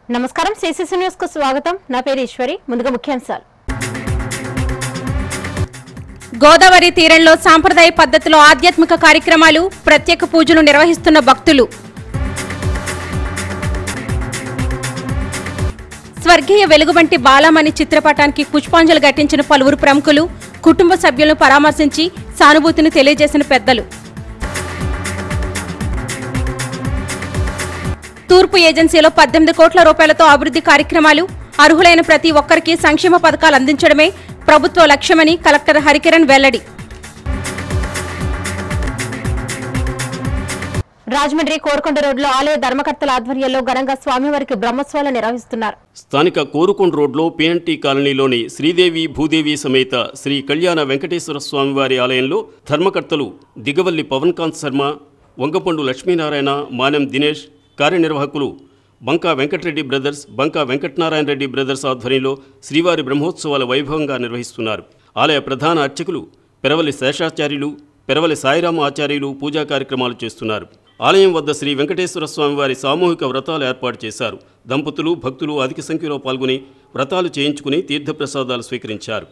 నమస్కారం CCC news కు స్వాగతం నా పేరు ఈశ్వరి ముందుగా ముఖ్యాంశాలు గోదావరి తీరంలో సాంప్రదాయ పద్ధతిలో ఆధ్యాత్మిక కార్యక్రమాలు ప్రత్యేక పూజలు నిర్వహిస్తున్న భక్తులు స్వర్గీయ వెలుగుబంటి బాలమణి చిత్రపటానికి పుష్పాంజలి ఘటించిన పలువురు ప్రముఖులు కుటుంబ సభ్యులను పరామర్శించి సానుభూతిని తెలియజేసిన పెద్దలు తూర్పు ఏజెన్సీలో పద్దెనిమిది కోట్ల రూపాయలతో అభివృద్ధి కార్యక్రమాలు అర్హులైన ప్రతి ఒక్కరికి సంక్షేమ పథకాలు అందించడమే ప్రభుత్వ లక్ష్యమని కలెక్టర్ హరికిరణ్ వెల్లడి రాజమండ్రి కోరకొండ రోడ్లో ఆలయ ధర్మకర్తల ఆధ్వర్యంలో ఘనంగా స్వామివారికి బ్రహ్మోత్సవాలు నిర్వహిస్తున్నారు స్థానిక కోరుకొండ రోడ్లో పిఎన్టీ కాలనీలోని శ్రీదేవి భూదేవి సమేత శ్రీ కళ్యాణ వెంకటేశ్వర స్వామివారి ఆలయంలో ధర్మకర్తలు దిగవల్లి పవన్కాంత్ శర్మ వంగపండు లక్ష్మీనారాయణ మానెం దినేష్ కార్యనిర్వాహకులు బంకా వెంకటరెడ్డి బ్రదర్స్ బంకా వెంకటనారాయణ రెడ్డి బ్రదర్స్ ఆధ్వర్యంలో శ్రీవారి బ్రహ్మోత్సవాల వైభవంగా నిర్వహిస్తున్నారు ఆలయ ప్రధాన అర్చకులు పెరవలి శేషాచార్యులు పెరవలి సాయిరామ ఆచార్యులు పూజా కార్యక్రమాలు చేస్తున్నారు ఆలయం వద్ద శ్రీ వెంకటేశ్వర స్వామివారి సామూహిక వ్రతాలు ఏర్పాటు చేశారు దంపతులు భక్తులు అధిక సంఖ్యలో పాల్గొని వ్రతాలు చేయించుకుని తీర్థప్రసాదాలు స్వీకరించారు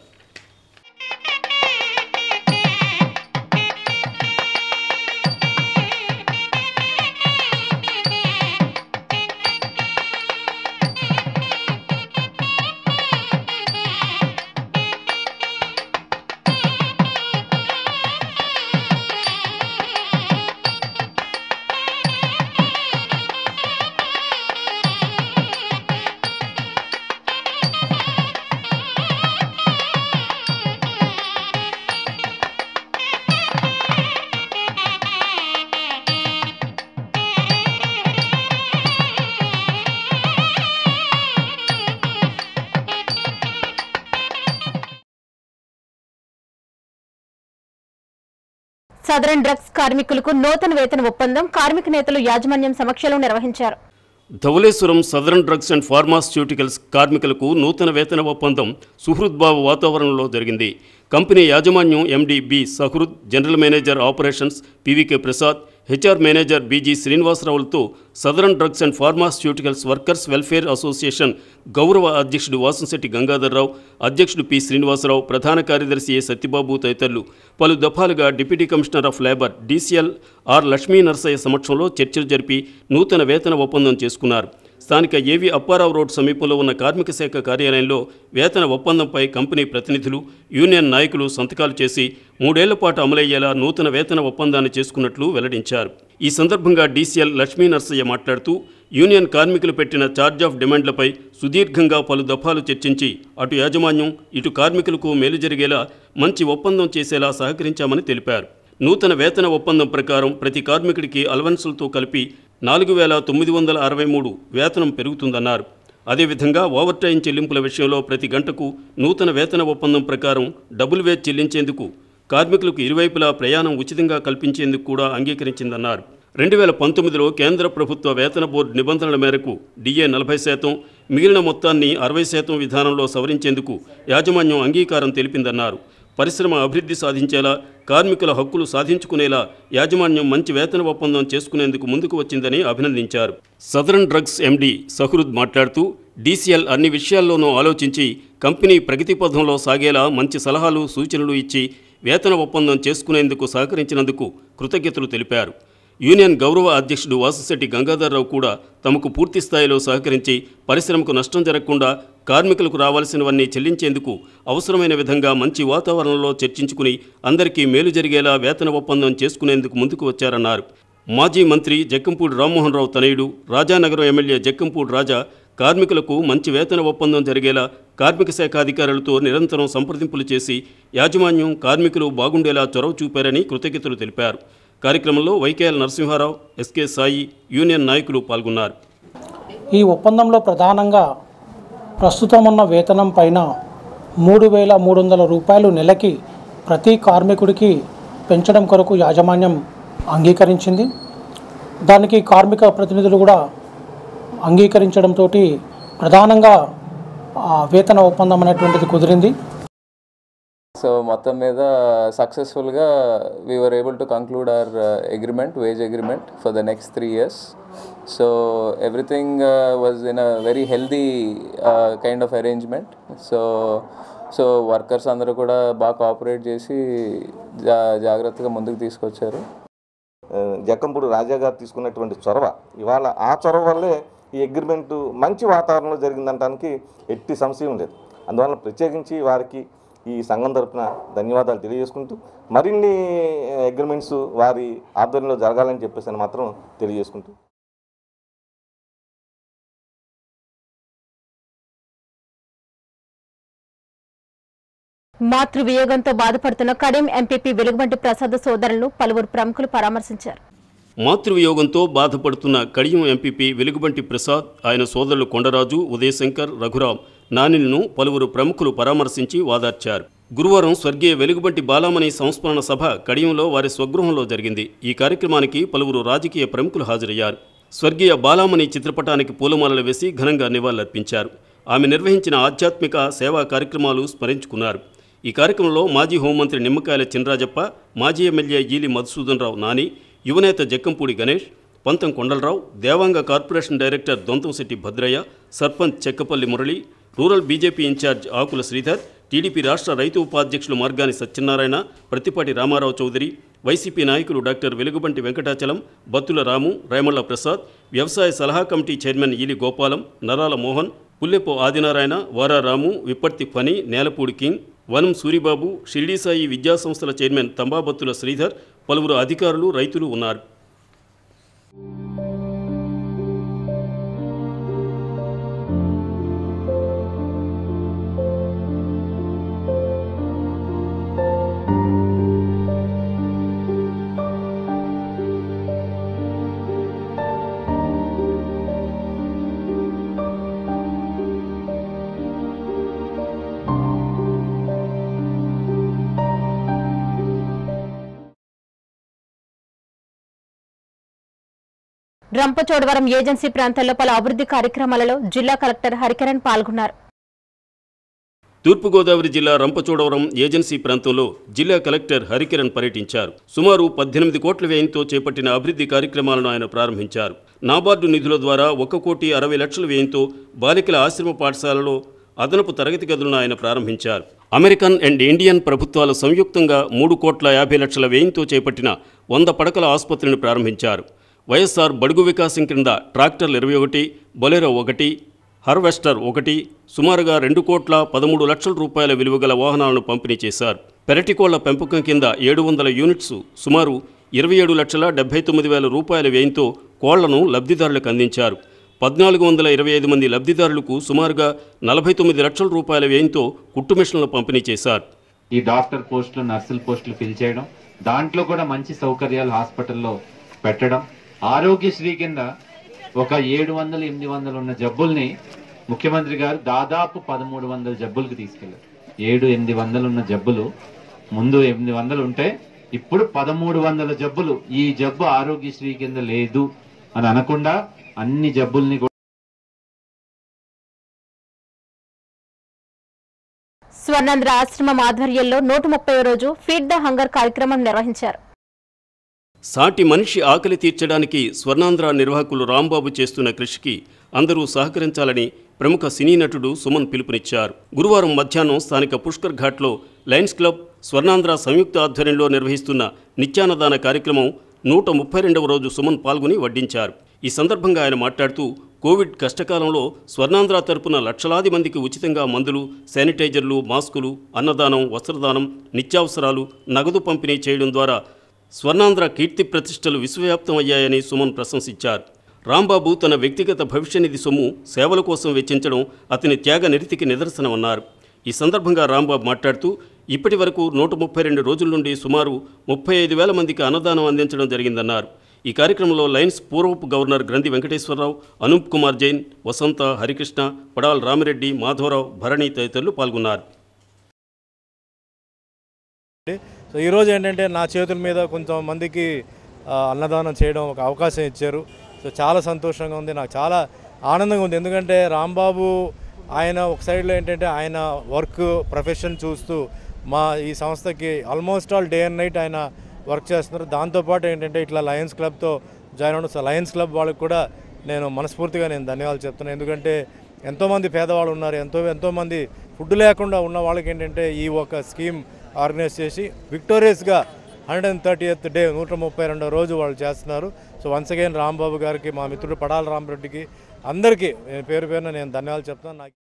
సదరన్ డ్రగ్స్ కార్మికులకు నూతన వేతన ఒప్పందం కార్మిక నేతలు యాజమాన్యం సమక్షంలో నిర్వహించారు Dowleswaram southern drugs and pharmaceuticals కార్మికులకు నూతన వేతన ఒప్పందం సుహృద్భావ వాతావరణంలో జరిగింది కంపెనీ యాజమాన్యం MD B Sahrud general manager operations PVK Prasad HR manager BG శ్రీనివాసరావులతో southern drugs and pharmaceuticals workers welfare association గౌరవ అధ్యక్షుడు వాసంశెట్టి గంగాధర్రావు అధ్యక్షుడు పి శ్రీనివాసరావు ప్రధాన కార్యదర్శి ఏ సత్యబాబు తదితరులు పలు దఫాలుగా deputy commissioner of labour DCL R Lakshmi Narasayya సమక్షంలో చర్చలు జరిపి నూతన వేతన ఒప్పందం చేసుకున్నారు స్థానిక ఏవి అప్పారావు రోడ్ సమీపంలో ఉన్న కార్మిక శాఖ కార్యాలయంలో వేతన ఒప్పందంపై కంపెనీ ప్రతినిధులు యూనియన్ నాయకులు సంతకాలు చేసి మూడేళ్ల పాటు అమలయ్యేలా నూతన వేతన ఒప్పందాన్ని చేసుకున్నట్లు వెల్లడించారు ఈ సందర్భంగా డీసీఎల్ లక్ష్మీ నర్సయ్య మాట్లాడుతూ యూనియన్ కార్మికులు పెట్టిన ఛార్జ్ ఆఫ్ డిమాండ్లపై సుదీర్ఘంగా పలు దఫాలు చర్చించి అటు యాజమాన్యం ఇటు కార్మికులకు మేలు జరిగేలా మంచి ఒప్పందం చేసేలా సహకరించామని తెలిపారు నూతన వేతన ఒప్పందం ప్రకారం ప్రతి కార్మికుడికి అలవెన్సులతో కలిపి నాలుగు వేల తొమ్మిది వందల అరవై మూడు వేతనం పెరుగుతుందన్నారు అదేవిధంగా ఓవర్ టైం చెల్లింపుల విషయంలో ప్రతి గంటకు నూతన వేతన ఒప్పందం ప్రకారం డబుల్ వేజ్ చెల్లించేందుకు కార్మికులకు ఇరువైపులా ప్రయాణం ఉచితంగా కల్పించేందుకు కూడా అంగీకరించిందన్నారు రెండు వేల పంతొమ్మిదిలో కేంద్ర ప్రభుత్వ వేతన బోర్డు నిబంధనల మేరకు డిఏ నలభై శాతం మిగిలిన మొత్తాన్ని అరవై శాతం విధానంలో సవరించేందుకు యాజమాన్యం అంగీకారం తెలిపిందన్నారు పరిశ్రమ అభివృద్ధి సాధించేలా కార్మికుల హక్కులు సాధించుకునేలా యాజమాన్యం మంచి వేతన ఒప్పందం చేసుకునేందుకు ముందుకు వచ్చిందని అభినందించారు సదరన్ డ్రగ్స్ ఎండి సహృద్ మాట్లాడుతూ డీసీఎల్ అన్ని విషయాల్లోనూ ఆలోచించి కంపెనీ ప్రగతి పథంలో సాగేలా మంచి సలహాలు సూచనలు ఇచ్చి వేతన ఒప్పందం చేసుకునేందుకు సహకరించినందుకు కృతజ్ఞతలు తెలిపారు యూనియన్ గౌరవ అధ్యక్షుడు వాసుశెట్టి గంగాధర్రావు కూడా తమకు పూర్తి స్థాయిలో సహకరించి పరిశ్రమకు నష్టం జరగకుండా కార్మికులకు రావాల్సినవన్నీ చెల్లించేందుకు అవసరమైన విధంగా మంచి వాతావరణంలో చర్చించుకుని అందరికీ మేలు జరిగేలా వేతన ఒప్పందం చేసుకునేందుకు ముందుకు వచ్చారన్నారు మాజీ మంత్రి జక్కంపూడి రామ్మోహన్ రావు తనయుడు రాజానగరం ఎమ్మెల్యే జక్కంపూడి రాజా కార్మికులకు మంచి వేతన ఒప్పందం జరిగేలా కార్మిక శాఖ అధికారులతో నిరంతరం సంప్రదింపులు చేసి యాజమాన్యం కార్మికులు బాగుండేలా చొరవ చూపారని కృతజ్ఞతలు తెలిపారు కార్యక్రమంలో YKL Narasimharao SK Sai union నాయకులు పాల్గొన్నారు ఈ ఒప్పందంలో ప్రధానంగా ప్రస్తుతం ఉన్న వేతనం పైన మూడు వేల మూడు వందల రూపాయలు నెలకి ప్రతి కార్మికుడికి పెంచడం కొరకు యాజమాన్యం అంగీకరించింది దానికి కార్మిక ప్రతినిధులు కూడా అంగీకరించడంతో ప్రధానంగా ఆ వేతన ఒప్పందం అనేటువంటిది కుదిరింది సో మొత్తం మీద సక్సెస్ఫుల్గా we are able to conclude our agreement wage agreement for the next three years so everything was in a very healthy kind of arrangement so so workers అందరూ కూడా బాగా కోఆపరేట్ చేసి జా జాగ్రత్తగా ముందుకు తీసుకొచ్చారు ఆ, జక్కంపూడి రాజా గారు తీసుకున్నటువంటి చొరవ ఇవాళ ఆ చొరవ వల్లే ఈ అగ్రిమెంట్ మంచి వాతావరణంలో జరిగిందనడానికి ఎట్టి సంశయం లేదు అందువల్ల ప్రత్యేకించి వారికి ఈ సంఘం తరపున ధన్యవాదాలు తెలియజేసుకుంటూ మరిన్ని అగ్రిమెంట్స్ వారి ఆధ్వర్యంలో జరగాలని చెప్పేసి అని మాత్రం తెలియజేసుకుంటూ మాతృవియోగంతో బాధపడుతున్న కడెం ఎంపీపీ వెలుగుబంటి ప్రసాద్ సోదరులను పలువురు ప్రముఖులు పరామర్శించారు మాతృవియోగంతో బాధపడుతున్న కడియం ఎంపీపీ వెలుగుబంటి ప్రసాద్ ఆయన సోదరులు కొండరాజు ఉదయశంకర్ రఘురాం నానిలను పలువురు ప్రముఖులు పరామర్శించి వాదార్చారు గురువారం స్వర్గీయ వెలుగుబంటి బాలామణి సంస్మరణ సభ కడియంలో వారి స్వగృహంలో జరిగింది ఈ కార్యక్రమానికి పలువురు రాజకీయ ప్రముఖులు హాజరయ్యారు స్వర్గీయ బాలామణి చిత్రపటానికి పూలమాలలు వేసి ఘనంగా నివాళులర్పించారు ఆమె నిర్వహించిన ఆధ్యాత్మిక సేవా కార్యక్రమాలు స్మరించుకున్నారు ఈ కార్యక్రమంలో మాజీ హోంమంత్రి నిమ్మకాయల చినరాజప్ప మాజీ ఎమ్మెల్యే ఈలి మధుసూదన్ రావు నాని యువనేత Jakkampudi Ganesh Pantham Kondalarao Devanga corporation director Dontamsetti Bhadrayya sarpanch Chekkapalli Murali rural BJP incharge Akula Sridhar TDP రాష్ట్ర రైతు ఉపాధ్యక్షులు మార్గాని సత్యనారాయణ ప్రతిపాటి రామారావు చౌదరి వైసీపీ నాయకులు డాక్టర్ వెలుగుబంటి వెంకటాచలం బత్తుల రాము రేమళ్ల ప్రసాద్ వ్యవసాయ సలహా committee chairman Eli Gopalam Narala Mohan Pullepu Adinarayana Vararamu Vipparthi Phani Nelapudi King Vanam Suribabu షిరిడీసాయి విద్యా సంస్థల చైర్మన్ తంబాబత్తుల శ్రీధర్ పలువురు అధికారులు రైతులు ఉన్నారు రంపచోడవరం ఏజెన్సీ ప్రాంతాల్లో పలు అభివృద్ధి కార్యక్రమాలలో జిల్లా కలెక్టర్ హరికరణ్ పాల్గొన్నారు తూర్పుగోదావరి జిల్లా రంపచోడవరం ఏజెన్సీ ప్రాంతంలో జిల్లా కలెక్టర్ హరికిరణ్ పర్యటించారు సుమారు పద్దెనిమిది కోట్ల వ్యయంతో చేపట్టిన అభివృద్ధి కార్యక్రమాలను ఆయన ప్రారంభించారు నాబార్డు నిధుల ద్వారా ఒక కోటి అరవై లక్షల వ్యయంతో బాలికల ఆశ్రమ పాఠశాలలో అదనపు తరగతి గదులను ఆయన ప్రారంభించారు అమెరికన్ అండ్ ఇండియన్ ప్రభుత్వాలు సంయుక్తంగా మూడు కోట్ల యాభై లక్షల వ్యయంతో చేపట్టిన వంద పడకల ఆసుపత్రిని ప్రారంభించారు వైఎస్ఆర్ బడుగు వికాసం క్రింద ట్రాక్టర్లు ఇరవై ఒకటి బొలెరో ఒకటి హార్వెస్టర్ ఒకటి సుమారుగా రెండు కోట్ల పదమూడు లక్షల రూపాయల విలువగల వాహనాలను పంపిణీ చేశారు పెరటికోళ్ల పెంపకం కింద ఏడు వందల యూనిట్స్ సుమారు ఇరవై ఏడు లక్షల డెబ్బై తొమ్మిది వేల రూపాయల వ్యయంతో కోళ్లను లబ్ధిదారులకు అందించారు పద్నాలుగు వందల ఇరవై ఐదు మంది లబ్ధిదారులకు సుమారుగా నలభై తొమ్మిది లక్షల రూపాయల వ్యయంతో కుట్టు మిషన్లు పంపిణీ చేశారు ఈ డాక్టర్ పోస్టులు నర్సుల పోస్టులు ఫిల్ చేయడం దాంట్లో కూడా మంచి సౌకర్యాలు హాస్పిటల్లో పెట్టడం ఆరోగ్యశ్రీ కింద ఒక ఏడు వందలు ఎనిమిది వందలు ఉన్న జబ్బుల్ని ముఖ్యమంత్రి గారు దాదాపు పదమూడు వందల జబ్బులకు తీసుకెళ్లారు ఏడు ఎనిమిది వందలు ఉన్న జబ్బులు ముందు ఎనిమిది వందలు ఉంటే ఇప్పుడు పదమూడు వందల జబ్బులు ఈ జబ్బు ఆరోగ్యశ్రీ కింద లేదు అని అనకుండా అన్ని జబ్బుల్ని కూడా స్వర్ణాంధ్ర ఆశ్రమం ఆధ్వర్యంలో నూట ముప్పై రోజు ఫీడ్ ద హంగర్ కార్యక్రమం నిర్వహించారు సాటి మనిషి ఆకలి తీర్చడానికి స్వర్ణాంధ్ర నిర్వాహకులు రాంబాబు చేస్తున్న కృషికి అందరూ సహకరించాలని ప్రముఖ సినీ నటుడు సుమన్ పిలుపునిచ్చారు గురువారం మధ్యాహ్నం స్థానిక పుష్కర్ ఘాట్లో లయన్స్ క్లబ్ స్వర్ణాంధ్ర సంయుక్త ఆధ్వర్యంలో నిర్వహిస్తున్న నిత్యాన్నదాన కార్యక్రమం నూట ముప్పై రెండవ రోజు సుమన్ పాల్గొని వడ్డించారు ఈ సందర్భంగా ఆయన మాట్లాడుతూ కోవిడ్ కష్టకాలంలో స్వర్ణాంధ్ర తరపున లక్షలాది మందికి ఉచితంగా మందులు శానిటైజర్లు మాస్కులు అన్నదానం వస్త్రదానం నిత్యావసరాలు నగదు పంపిణీ చేయడం ద్వారా స్వర్ణాంధ్ర కీర్తి ప్రతిష్టలు విశ్వవ్యాప్తం అయ్యాయని సుమన్ ప్రశంసించారు రాంబాబు తన వ్యక్తిగత భవిష్యనిధి సొమ్ము సేవల కోసం వెచ్చించడం అతని త్యాగ నిరతికి నిదర్శనమన్నారు ఈ సందర్భంగా రాంబాబు మాట్లాడుతూ ఇప్పటి వరకు నూట ముప్పై రెండు రోజుల నుండి సుమారు ముప్పై ఐదు వేల మందికి అన్నదానం అందించడం జరిగిందన్నారు ఈ కార్యక్రమంలో లయన్స్ పూర్వపు గవర్నర్ గ్రంథి వెంకటేశ్వరరావు అనూప్ కుమార్ జైన్ వసంత హరికృష్ణ పడాల్ రామిరెడ్డి మాధవరావు భరణి తదితరులు పాల్గొన్నారు సో ఈరోజు ఏంటంటే నా చేతుల మీద కొంతమందికి ఆ, అన్నదానం చేయడం ఒక అవకాశం ఇచ్చారు సో చాలా సంతోషంగా ఉంది నాకు చాలా ఆనందంగా ఉంది ఎందుకంటే రాంబాబు ఆయన ఒక సైడ్లో ఏంటంటే ఆయన వర్క్ ప్రొఫెషన్ చూస్తూ మా ఈ సంస్థకి almost all day and night ఆయన వర్క్ చేస్తున్నారు దాంతోపాటు ఏంటంటే ఇట్లా లయన్స్ క్లబ్తో జాయిన్ అవ్వడం సో లయన్స్ క్లబ్ వాళ్ళకి కూడా నేను మనస్ఫూర్తిగా నేను ధన్యవాదాలు చెప్తున్నాను ఎందుకంటే ఎంతోమంది పేదవాళ్ళు ఉన్నారు ఎంతో ఎంతోమంది ఫుడ్ లేకుండా ఉన్న వాళ్ళకి ఏంటంటే ఈ ఒక స్కీమ్ ఆర్గనైజ్ చేసి విక్టోరియస్గా hundred and thirty eighth day నూట ముప్పై రెండో రోజు వాళ్ళు చేస్తున్నారు సో వన్స్ అగైన్ రాంబాబు గారికి మా మిత్రుడు పడాల రామరెడ్డికి అందరికీ నేను పేరు పేరున నేను ధన్యవాదాలు చెప్తాను నాకు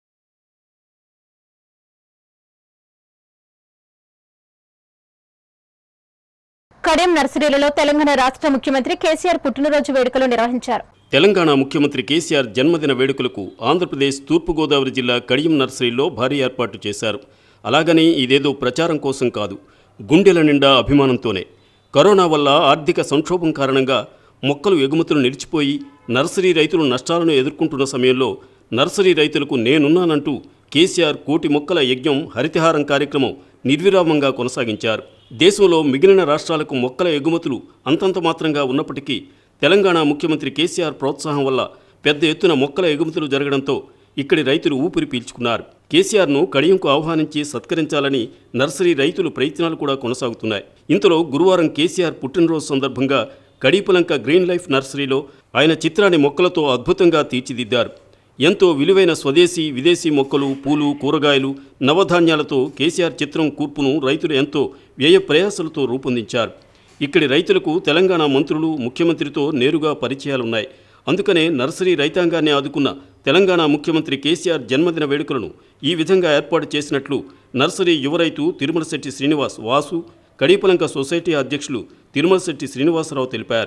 కడెం నర్సరీలలో తెలంగాణ రాష్ట్ర ముఖ్యమంత్రి కేసీఆర్ పుట్టినరోజు వేడుకలు నిర్వహించారు తెలంగాణ ముఖ్యమంత్రి కేసీఆర్ జన్మదిన వేడుకలకు ఆంధ్రప్రదేశ్ తూర్పుగోదావరి జిల్లా కడియం నర్సరీలో భారీ ఏర్పాటు చేశారు అలాగని ఇదేదో ప్రచారం కోసం కాదు గుండెల నిండా అభిమానంతోనే కరోనా వల్ల ఆర్థిక సంక్షోభం కారణంగా మొక్కలు ఎగుమతులు నిలిచిపోయి నర్సరీ రైతులు నష్టాలను ఎదుర్కొంటున్న సమయంలో నర్సరీ రైతులకు నేనున్నానంటూ కేసీఆర్ కోటి మొక్కల యజ్ఞం హరితహారం కార్యక్రమం నిర్విరామంగా కొనసాగించారు దేశంలో మిగిలిన రాష్ట్రాలకు మొక్కల ఎగుమతులు అంతంత మాత్రంగా ఉన్నప్పటికీ తెలంగాణ ముఖ్యమంత్రి కేసీఆర్ ప్రోత్సాహం వల్ల పెద్ద ఎత్తున మొక్కల ఎగుమతులు జరగడంతో ఇక్కడి రైతులు ఊపిరి పీల్చుకున్నారు కేసీఆర్ను కడియంకు ఆహ్వానించి సత్కరించాలని నర్సరీ రైతులు ప్రయత్నాలు కూడా కొనసాగుతున్నాయి ఇంతలో గురువారం కేసీఆర్ పుట్టినరోజు సందర్భంగా కడీపులంక గ్రీన్ లైఫ్ నర్సరీలో ఆయన చిత్రాన్ని మొక్కలతో అద్భుతంగా తీర్చిదిద్దారు ఎంతో విలువైన స్వదేశీ విదేశీ మొక్కలు పూలు కూరగాయలు నవధాన్యాలతో కేసీఆర్ చిత్రం కూర్పును రైతులు ఎంతో వ్యయ ప్రయాసలతో రూపొందించారు ఇక్కడి రైతులకు తెలంగాణ మంత్రులు ముఖ్యమంత్రితో నేరుగా పరిచయాలున్నాయి అందుకనే నర్సరీ రైతాంగాన్ని ఆదుకున్న తెలంగాణ ముఖ్యమంత్రి కేసీఆర్ జన్మదిన వేడుకలను ఈ విధంగా ఏర్పాటు చేసినట్లు నర్సరీ యువ రైతు తిరుమలశెట్టి శ్రీనివాస్ వాసు కడీపలంక సొసైటీ అధ్యక్షులు తిరుమలశెట్టి శ్రీనివాసరావు తెలిపారు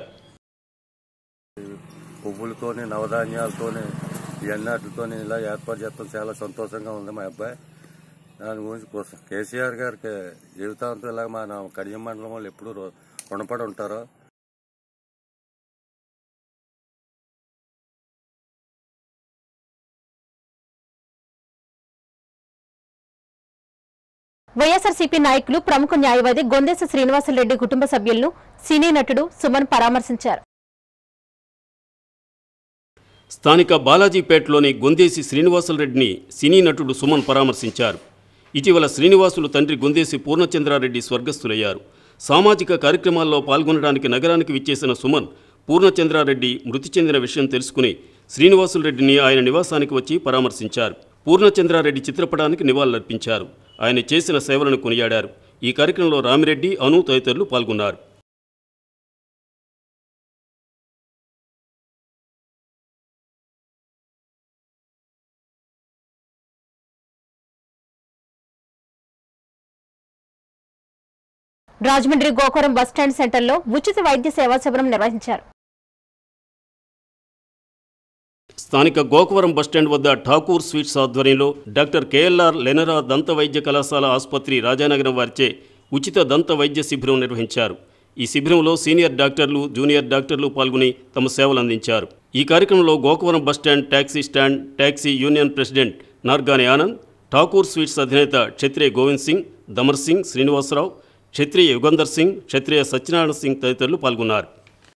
పువ్వులతోని నవధాన్యాలతోని ఇవన్నిటితోని ఇలా ఏర్పాటు చేస్తాం చాలా సంతోషంగా ఉంది మా అబ్బాయి దాని గురించి కోసం కేసీఆర్ గారికి జీవితాంతం ఇలా మన కడియం మండలం వాళ్ళు ఎప్పుడు రు- రుణపడి ఉంటారో వైఎస్ఆర్సీపీ నాయకులు ప్రముఖ న్యాయవాది గొందేశ శ్రీనివాసరెడ్డి కుటుంబ సభ్యులను సినీ నటుడు సుమన్ పరామర్శించారు స్థానిక బాలాజీపేటలోని గొందేసి శ్రీనివాసులరెడ్డిని సినీ నటుడు సుమన్ పరామర్శించారు ఇటీవల శ్రీనివాసులు తండ్రి గొందేసి పూర్ణచంద్రారెడ్డి స్వర్గస్థులయ్యారు సామాజిక కార్యక్రమాల్లో పాల్గొనడానికి నగరానికి విచ్చేసిన సుమన్ పూర్ణచంద్రారెడ్డి మృతి చెందిన విషయం తెలుసుకుని శ్రీనివాసులరెడ్డిని ఆయన నివాసానికి వచ్చి పరామర్శించారు పూర్ణచంద్రారెడ్డి చిత్రపటానికి నివాళులర్పించారు ఆయన చేసిన సేవలను కొనియాడారు ఈ కార్యక్రమంలో రామిరెడ్డి అను తదితరులు పాల్గొన్నారు రాజమండ్రి గోకురం బస్టాండ్ సెంటర్లో ఉచిత వైద్య సేవా శిబిరం నిర్వహించారు స్థానిక గోకవరం బస్టాండ్ వద్ద ఠాకూర్ స్వీట్స్ ఆధ్వర్యంలో డాక్టర్ కేఎల్ఆర్ లెనరా దంత వైద్య కళాశాల ఆసుపత్రి రాజానగరం వారిచే ఉచిత దంత వైద్య శిబిరం నిర్వహించారు ఈ శిబిరంలో సీనియర్ డాక్టర్లు జూనియర్ డాక్టర్లు పాల్గొని తమ సేవలు అందించారు ఈ కార్యక్రమంలో Gokavaram bus stand taxi stand taxi union president Nargani Anand Thakur sweets అధినేత క్షత్రియ గోవింద్ సింగ్ దమర్ సింగ్ శ్రీనివాసరావు క్షత్రియ యుగంధర్ సింగ్ క్షత్రియ సత్యనారాయణ సింగ్ తదితరులు పాల్గొన్నారు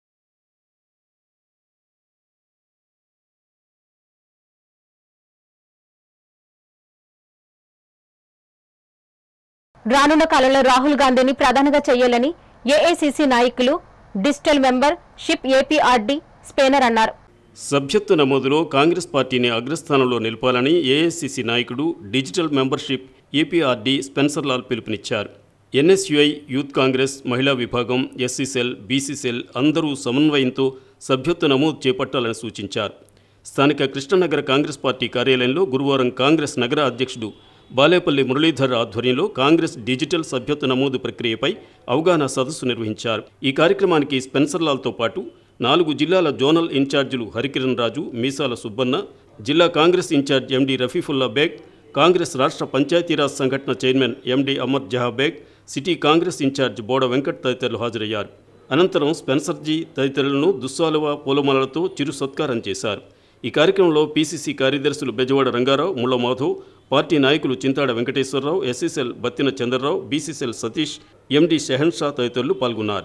రానున్న కాలంలో రాహుల్ గాంధీని ప్రధానిగా చేయాలని ఏఐసిసి నాయకులు digital membership APRD Spencer అన్నారు సభ్యత్వ నమోదులో కాంగ్రెస్ పార్టీని అగ్రస్థానంలో నిలపాలని ఏఐసిసి నాయకుడు digital membership APRD Spencer Lal పిలుపునిచ్చారు ఎన్ఎస్యుఐ యూత్ కాంగ్రెస్ మహిళా విభాగం ఎస్సీసెల్ బీసీసెల్ అందరూ సమన్వయంతో సభ్యత్వ నమోదు చేపట్టాలని సూచించారు స్థానిక కృష్ణనగర కాంగ్రెస్ పార్టీ కార్యాలయంలో గురువారం కాంగ్రెస్ నగర అధ్యక్షుడు బాలేపల్లి మురళీధర్ ఆధ్వర్యంలో కాంగ్రెస్ డిజిటల్ సభ్యత్వ నమోదు ప్రక్రియపై అవగాహన సదస్సు నిర్వహించారు ఈ కార్యక్రమానికి స్పెన్సర్ లాల్తో పాటు నాలుగు జిల్లాల జోనల్ ఇన్ఛార్జీలు హరికిరణ్ రాజు మీసాల సుబ్బన్న జిల్లా కాంగ్రెస్ ఇన్ఛార్జ్ ఎండి రఫీఫుల్లా బేగ్ కాంగ్రెస్ రాష్ట్ర పంచాయతీరాజ్ సంఘటన chairman MD Amar Jaha Baig city Congress incharge Boda Venkat తదితరులు హాజరయ్యారు అనంతరం స్పెన్సర్జీ తదితరులను దుస్సాలువ పూలమాలలతో చిరు సత్కారం చేశారు ఈ కార్యక్రమంలో పీసీసీ కార్యదర్శులు బెజవాడ రంగారావు ముళ్ళ మాధవ్ పార్టీ నాయకులు Chintada Venkateswararao SC cell Battina Chandrarao BC cell Satish MD Shehan Shah తదితరులు పాల్గొన్నారు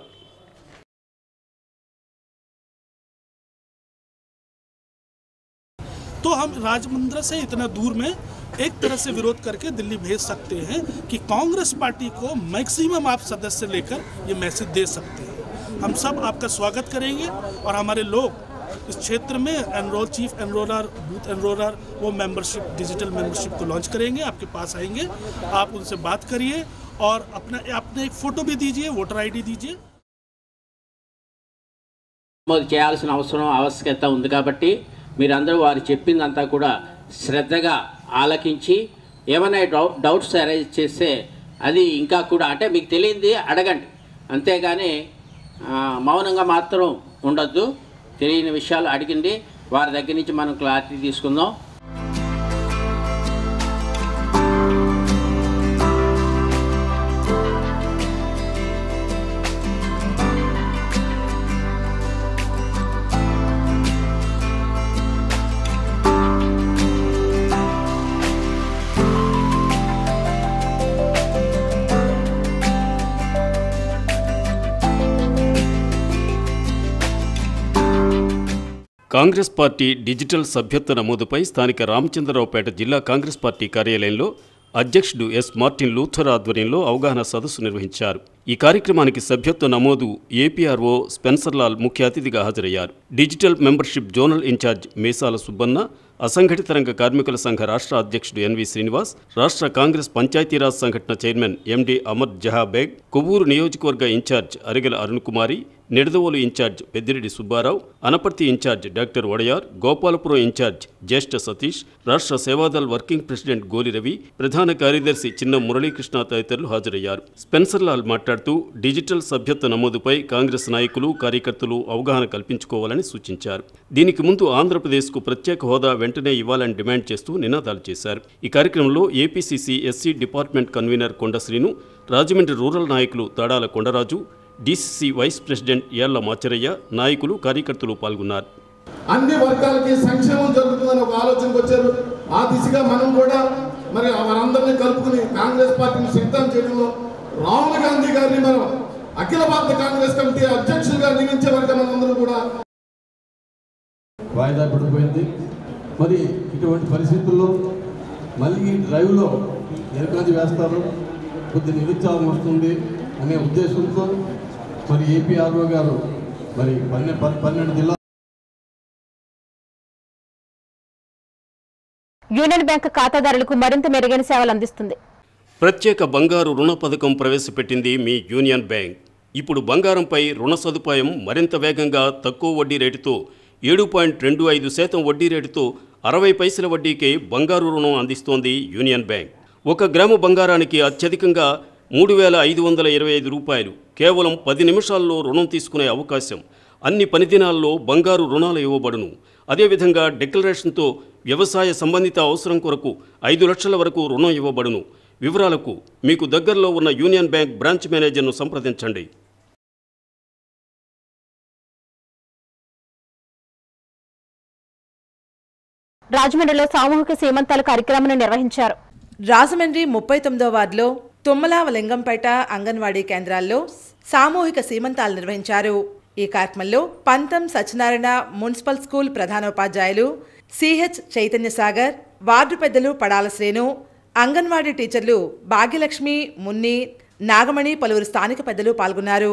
तो हम राजमंदिर से इतना दूर में एक तरह से विरोध करके दिल्ली भेज सकते हैं कि कांग्रेस पार्टी को मैक्सिमम आप सदस्य लेकर ये मैसेज दे सकते हैं हम सब आपका स्वागत करेंगे और हमारे लोग इस क्षेत्र में enrol chief enroller booth enroller वो मेंबरशिप डिजिटल मेंबरशिप को लॉन्च करेंगे आपके पास आएंगे आप उनसे बात करिए और अपना अपने एक फ़ोटो भी दीजिए वोटर आईडी दीजिए నమోదు చేయాల్సిన అవసరం ఆవశ్యకత ఉంది కాబట్టి మీరందరూ వారు చెప్పిందంతా కూడా శ్రద్ధగా ఆలకించి ఏమైనా డౌట్ డౌట్స్ అరైజ్ చేస్తే అది ఇంకా కూడా అంటే మీకు తెలియంది అడగండి అంతేగాని ఆ, మౌనంగా మాత్రం ఉండొద్దు తెలియని విషయాలు అడిగింది వారి దగ్గర నుంచి మనం క్లారిటీ తీసుకుందాం కాంగ్రెస్ పార్టీ డిజిటల్ సభ్యత్వ నమోదుపై స్థానిక రామచంద్రరావుపేట జిల్లా కాంగ్రెస్ పార్టీ కార్యాలయంలో అధ్యక్షుడు ఎస్ మార్టిన్ లూథర్ ఆధ్వర్యంలో అవగాహన సదస్సు నిర్వహించారు ఈ కార్యక్రమానికి సభ్యత్వ నమోదు ఏపీఆర్ఓ స్పెన్సర్ లాల్ ముఖ్య అతిథిగా హాజరయ్యారు digital membership zonal incharge Mesala Subbanna అసంఘటిత రంగ కార్మికుల సంఘ రాష్ట్ర అధ్యక్షుడు ఎన్వి శ్రీనివాస్ రాష్ట్ర కాంగ్రెస్ పంచాయతీరాజ్ సంఘటన చైర్మన్ ఎండి అమర్ జహా బేగ్ కొవ్వూరు నియోజకవర్గ incharge Arigela Arun Kumari Nidadavolu incharge Peddireddy Subbarao Anaparthi incharge doctor Wodeyar Gopalapuram incharge Jyeshta Satish రాష్ట్ర సేవాదల్ వర్కింగ్ ప్రెసిడెంట్ గోలి రవి ప్రధాన కార్యదర్శి చిన్న మురళీకృష్ణ తదితరులు హాజరయ్యారు స్పెన్సర్ లాల్ మాట్లాడుతూ డిజిటల్ సభ్యత్వ నమోదుపై కాంగ్రెస్ నాయకులు కార్యకర్తలు అవగాహన కల్పించుకోవాలని సూచించారు దీనికి ముందు ఆంధ్రప్రదేశ్కు ప్రత్యేక హోదా వెంటనే ఇవ్వాలని డిమాండ్ చేస్తూ నినాదాలు చేశారు ఈ కార్యక్రమంలో APCC SC department convener Kondasrinu Rajahmundry rural నాయకులు Tadala Kondaraju DCC vice president Ella Macharayya నాయకులు కార్యకర్తలు పాల్గొన్నారు అన్ని వర్గాలకి సంక్షేమం జరుగుతుందని ఒక ఆలోచనకు వచ్చారు ఆ దిశగా మనం కూడా మరి వారందరినీ కలుపుకుని కాంగ్రెస్ పార్టీని సిద్ధం చేయడంలో రాహుల్ గాంధీ గారిని మనం అఖిల భారత కాంగ్రెస్ కమిటీ అధ్యక్షులుగా నియమించే వరకు మనందరూ కూడా వాయిదా పడిపోయింది మరి ఇటువంటి పరిస్థితుల్లో మళ్ళీ ఈ డ్రైవ్లో ఎనకాది వేస్తారు కొద్ది నిరుత్సాహం వస్తుంది అనే ఉద్దేశంతో మరి ఏపీఆర్ఓ గారు మరి పన్నె ప- పన్నెండు జిల్లా యూనియన్ బ్యాంక్ ఖాతాదారులకు మరింత మెరుగైన సేవలు అందిస్తుంది ప్రత్యేక బంగారు రుణ పథకం ప్రవేశపెట్టింది మీ యూనియన్ బ్యాంక్ ఇప్పుడు బంగారంపై రుణ సదుపాయం మరింత వేగంగా తక్కువ వడ్డీ రేటుతో ఏడు పాయింట్ రెండు ఐదు శాతం వడ్డీ రేటుతో అరవై పైసల వడ్డీకే బంగారు రుణం అందిస్తోంది యూనియన్ బ్యాంక్ ఒక గ్రాము బంగారానికి అత్యధికంగా మూడు వేల ఐదు వందల ఇరవై ఐదు రూపాయలు కేవలం పది నిమిషాల్లో రుణం తీసుకునే అవకాశం అన్ని పని దినాల్లో బంగారు రుణాలు ఇవ్వబడును అదేవిధంగా డిక్లరేషన్తో వ్యవసాయ సంబంధిత అవసరం కొరకు ఐదు లక్షల వరకు రుణం ఇవ్వబడును వివరాలకు మీకు దగ్గరలో ఉన్న యూనియన్ బ్యాంక్ బ్రాంచ్ మేనేజర్ను సంప్రదించండి రాజమండ్రిలో సామూహిక సీమంతాల కార్యక్రమాన్ని నిర్వహించారు రాజమండ్రి ముప్పై తొమ్మిదో వార్డులో తుమ్మలావ లింగంపేట అంగన్వాడీ కేంద్రాల్లో సామూహిక సీమంతాలు నిర్వహించారు ఈ కార్యక్రమంలో పంతం సత్యనారాయణ మున్సిపల్ స్కూల్ ప్రధానోపాధ్యాయులు సిహెచ్ చైతన్య సాగర్ వార్డు పెద్దలు పడాల శ్రేణు అంగన్వాడీ టీచర్లు భాగ్యలక్ష్మి మున్ని నాగమణి పలువురు స్థానిక పెద్దలు పాల్గొన్నారు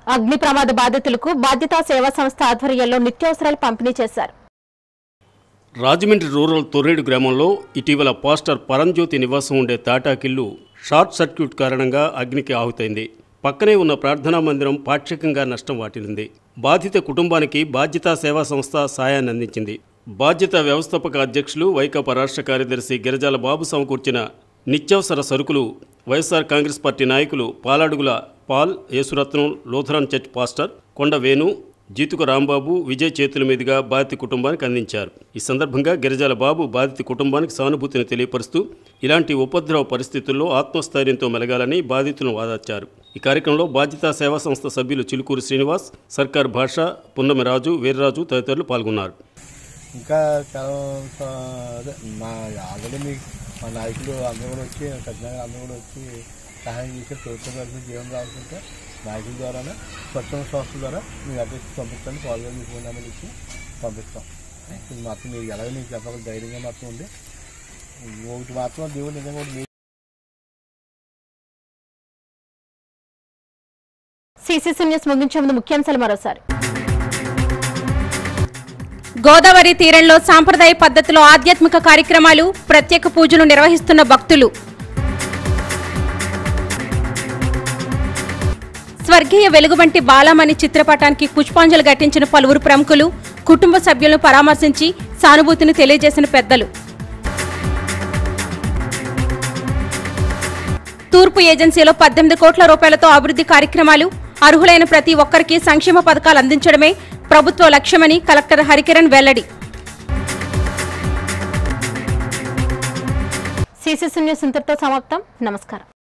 అగ్ని ప్రమాద బాధితులకు బాధ్యతా సేవా సంస్థ ఆధ్వర్యంలో నిత్యావసరాలు పంపిణీ చేశారు రాజమండ్రి రూరల్ తొర్రేడు గ్రామంలో ఇటీవల పాస్టర్ పరంజ్యోతి నివాసం ఉండే తాటాకిల్లు షార్ట్ సర్క్యూట్ కారణంగా అగ్నికి ఆహుతైంది పక్కనే ఉన్న ప్రార్థనా మందిరం పాక్షికంగా నష్టం వాటిల్లింది బాధిత కుటుంబానికి బాధ్యతా సేవా సంస్థ సాయాన్ని అందించింది బాధ్యత వ్యవస్థాపక అధ్యక్షులు వైకాపా రాష్ట్ర కార్యదర్శి గిరిజాల బాబు సమకూర్చిన నిత్యావసర సరుకులు వైఎస్ఆర్ కాంగ్రెస్ పార్టీ నాయకులు Paladugula Paul Yesuratnam Lutheran church pastor Konda Venu జీతుక Rambabu Vijay చేతుల మీదుగా బాధిత కుటుంబానికి అందించారు ఈ సందర్భంగా గిరిజాల బాబు బాధిత కుటుంబానికి సానుభూతిని తెలియపరుస్తూ ఇలాంటి ఉపద్రవ పరిస్థితుల్లో ఆత్మస్థైర్యంతో మెలగాలని బాధితులను వాదార్చారు ఈ కార్యక్రమంలో బాధ్యతా సేవా సంస్థ సభ్యులు చిలుకూరు శ్రీనివాస్ సర్కార్ భాష పున్నమిరాజు వీర్రాజు తదితరులు పాల్గొన్నారు ఇంకా చాలా స- అదే మా ఆల్రెడీ మీ మా నాయకులు అందరూ కూడా వచ్చి సత్యనారాయణ అందరూ కూడా వచ్చి సహాయం చేసి ప్రభుత్వం కలిసి జీవనం రావాలంటే నాయకుల ద్వారానే స్వచ్ఛంద సంస్థల ద్వారా మీ అడ్రస్ పంపిస్తాను పాల్గొని మీకు ఫోన్ నెంబర్ ఇచ్చి పంపిస్తాం ఇది మాత్రం మీరు ఎలాగో మీకు చెప్పగల ధైర్యంగా మాత్రం ఉంది ఒకటి మాత్రం దేవుడు నిజంగా ఒకటి మీ సిసిసి న్యూస్ ముగించే ముందు ముఖ్యాంశాలు మరోసారి గోదావరి తీరంలో సాంప్రదాయ పద్ధతిలో ఆధ్యాత్మిక కార్యక్రమాలు ప్రత్యేక పూజలు నిర్వహిస్తున్న భక్తులు స్వర్గీయ వెలుగుబంటి బాలమణి చిత్రపటానికి పుష్పాంజలి ఘటించిన పలువురు ప్రముఖులు కుటుంబ సభ్యులను పరామర్శించి సానుభూతిని తెలియజేసిన పెద్దలు తూర్పు ఏజెన్సీలో పద్దెనిమిది కోట్ల రూపాయలతో అభివృద్ధి కార్యక్రమాలు అర్హులైన ప్రతి ఒక్కరికి సంక్షేమ పథకాలు అందించడమే ప్రభుత్వ లక్ష్యమని కలెక్టర్ హరికిరణ్ వెల్లడి సిసిసి న్యూస్ ఇంతటితో సమాప్తం నమస్కారం